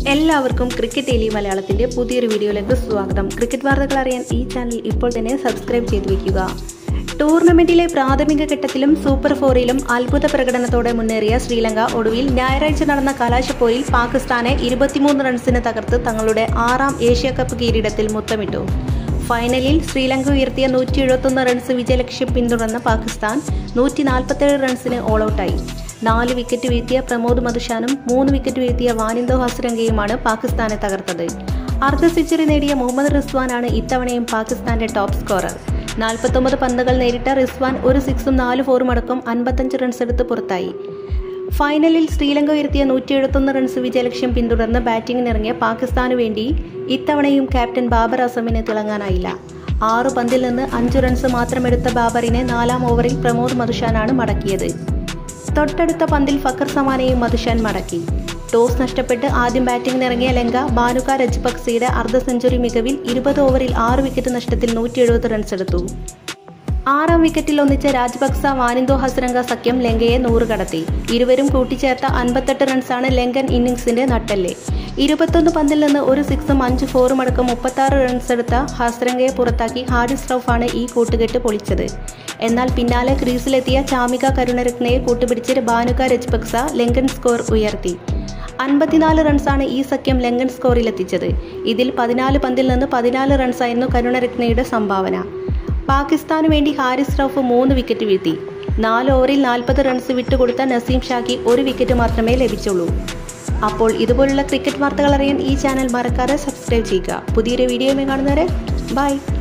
എല്ലാവർക്കും cricket daily മലയാളത്തിന്റെ പുതിയൊരു വീഡിയോയിലേക്ക് സ്വാഗതം ക്രിക്കറ്റ് വാർത്തകൾ അറിയാൻ ഈ ചാനൽ ഇപ്പോൾ തന്നെ സബ്സ്ക്രൈബ് ചെയ്തു വെക്കുക ടൂർണമെന്റിലെ പ്രാഥമിക ഘട്ടത്തിലും സൂപ്പർ ഫോറിലും അത്ഭുത പ്രകടനത്തോടെ മുന്നേറിയ ശ്രീലങ്ക ഒടുവിൽ ഞായറാഴ്ച നടന്ന കലാശപ്പോരിൽ പാകിസ്ഥാനെ ഇരുപത്തിമൂന്ന് റൺസിന് തകർത്ത് തങ്ങളുടെ ആറാം ഏഷ്യ കപ്പ് കിരീടത്തിൽ മുത്തമിട്ടു ഫൈനലിൽ ശ്രീലങ്ക ഉയർത്തിയ നൂറ്റി എഴുപത്തൊന്ന് റൺസ് വിജയലക്ഷ്യം പിന്തുടർന്ന പാകിസ്ഥാൻ നൂറ്റി നാൽപ്പത്തേഴ് റൺസിന് ഓൾ ഔട്ടായി നാല് വിക്കറ്റ് വീഴ്ത്തിയ പ്രമോദ് മധുഷാനും മൂന്ന് വിക്കറ്റ് വീഴ്ത്തിയ വാനിന്ദോ ഹസ്രംഗയുമാണ് പാകിസ്ഥാനെ തകർത്തത് അർദ്ധ സെഞ്ചുറി നേടിയ മുഹമ്മദ് റിസ്വാനാണ് ഇത്തവണയും പാകിസ്ഥാന്റെ ടോപ്പ് സ്കോറർ നാൽപ്പത്തൊമ്പത് പന്തുകൾ നേരിട്ട റിസ്വാൻ ഒരു സിക്സും നാല് ഫോറും അടക്കം അൻപത്തഞ്ച് റൺസ് എടുത്ത് പുറത്തായി ഫൈനലിൽ ശ്രീലങ്ക ഉയർത്തിയ നൂറ്റി എഴുപത്തൊന്ന് റൺസ് വിജയലക്ഷ്യം പിന്തുടർന്ന് ബാറ്റിംഗിനിറങ്ങിയ പാകിസ്ഥാനു വേണ്ടി ഇത്തവണയും ക്യാപ്റ്റൻ ബാബർ അസമിന് തിളങ്ങാനായില്ല ആറു പന്തിൽ നിന്ന് അഞ്ച് റൺസ് മാത്രമെടുത്ത ബാബറിനെ നാലാം ഓവറിൽ പ്രമോദ് മധുഷാനാണ് മടക്കിയത് തൊട്ടടുത്ത പന്തിൽ ഫക്കർ സമാനെയും മധുഷാൻ മടക്കി ടോസ് നഷ്ടപ്പെട്ട് ആദ്യം ബാറ്റിംഗിനിറങ്ങിയ ലങ്ക ബാനുക രജപക്സെയുടെ അർദ്ധ സെഞ്ചുറി മികവിൽ ഇരുപത് ഓവറിൽ ആറ് വിക്കറ്റ് നഷ്ടത്തിൽ നൂറ്റി എഴുപത് റൺസ് എടുത്തു ആറാം വിക്കറ്റിൽ ഒന്നിച്ച രാജപക്സ വാനിന്ദോ ഹസ്രംഗ സഖ്യം ലങ്കയെ നൂറ് കടത്തി ഇരുവരും കൂട്ടിച്ചേർത്ത അൻപത്തെട്ട് റൺസാണ് ലങ്കൻ ഇന്നിംഗ്സിന്റെ നട്ടല് ഇരുപത്തൊന്ന് പന്തിൽ നിന്ന് ഒരു സിക്സും അഞ്ച് ഫോറും അടക്കം മുപ്പത്താറ് റൺസ് എടുത്ത ഹസ്രംഗയെ പുറത്താക്കി ഹാരിസ് റൌഫാണ് ഈ കൂട്ടുകെട്ട് പൊളിച്ചത് എന്നാൽ പിന്നാലെ ക്രീസിലെത്തിയ ചാമിക കരുണരത്നയെ കൂട്ടുപിടിച്ച് ബാനുക രജപക്സ ലങ്കൻ സ്കോർ ഉയർത്തി അൻപത്തിനാല് റൺസാണ് ഈ സഖ്യം ലങ്കൻ സ്കോറിലെത്തിച്ചത് ഇതിൽ പതിനാല് പന്തിൽ നിന്ന് പതിനാല് റൺസായിരുന്നു കരുണരത്നയുടെ സംഭാവന പാകിസ്ഥാനു വേണ്ടി ഹാരിസ് റൌഫ് മൂന്ന് വിക്കറ്റ് വീഴ്ത്തി നാല് ഓവറിൽ നാൽപ്പത് റൺസ് വിട്ടുകൊടുത്ത നസീം ഷാക്കി ഒരു വിക്കറ്റ് മാത്രമേ ലഭിച്ചുള്ളൂ അപ്പോൾ ഇതുപോലുള്ള ക്രിക്കറ്റ് വാർത്തകൾ അറിയാൻ ഈ ചാനൽ മറക്കാതെ സബ്സ്ക്രൈബ് ചെയ്യുക പുതിയൊരു വീഡിയോയുമായി കാണുന്നവരെ ബൈ